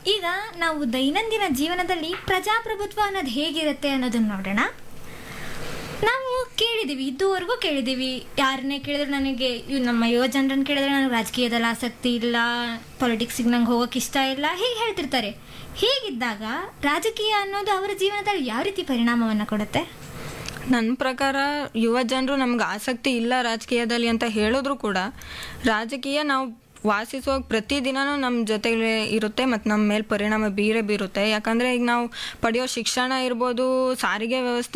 ಈಗ ನಾವು ದೈನಂದಿನ ಜೀವನದಲ್ಲಿ ಪ್ರಜಾಪ್ರಭುತ್ವ ಅನ್ನೋದು ಹೇಗಿರುತ್ತೆ ಅನ್ನೋದನ್ನ ನೋಡೋಣ ನಾವು ಕೇಳಿದ್ದೀವಿ ಇದುವರೆಗೂ ಕೇಳಿದ್ದೀವಿ ಯಾರನ್ನೇ ಕೇಳಿದ್ರೆ ನನಗೆ ಇವ್ ನಮ್ಮ ಯುವ ಜನರನ್ನ ಕೇಳಿದ್ರೆ ನನಗೆ ರಾಜಕೀಯದಲ್ಲಿ ಆಸಕ್ತಿ ಇಲ್ಲ ಪೊಲಿಟಿಕ್ಸಿಗೆ ನಂಗೆ ಹೋಗೋಕೆ ಇಷ್ಟ ಇಲ್ಲ ಹೀಗೆ ಹೇಳ್ತಿರ್ತಾರೆ ಹೀಗಿದ್ದಾಗ ರಾಜಕೀಯ ಅನ್ನೋದು ಅವರ ಜೀವನದಲ್ಲಿ ಯಾವ ರೀತಿ ಪರಿಣಾಮವನ್ನು ಕೊಡುತ್ತೆ ನನ್ನ ಪ್ರಕಾರ ಯುವ ಜನರು ನಮ್ಗೆ ಆಸಕ್ತಿ ಇಲ್ಲ ರಾಜಕೀಯದಲ್ಲಿ ಅಂತ ಹೇಳಿದ್ರು ಕೂಡ ರಾಜಕೀಯ ನಾವು ವಾಸಿಸುವಾಗ ಪ್ರತಿದಿನನೂ ನಮ್ಮ ಜೊತೆಗೆ ಇರುತ್ತೆ ಮತ್ತು ನಮ್ಮ ಮೇಲೆ ಪರಿಣಾಮ ಬೀರೇ ಬೀರುತ್ತೆ ಯಾಕಂದರೆ ಈಗ ನಾವು ಪಡೆಯೋ ಶಿಕ್ಷಣ ಇರ್ಬೋದು ಸಾರಿಗೆ ವ್ಯವಸ್ಥೆ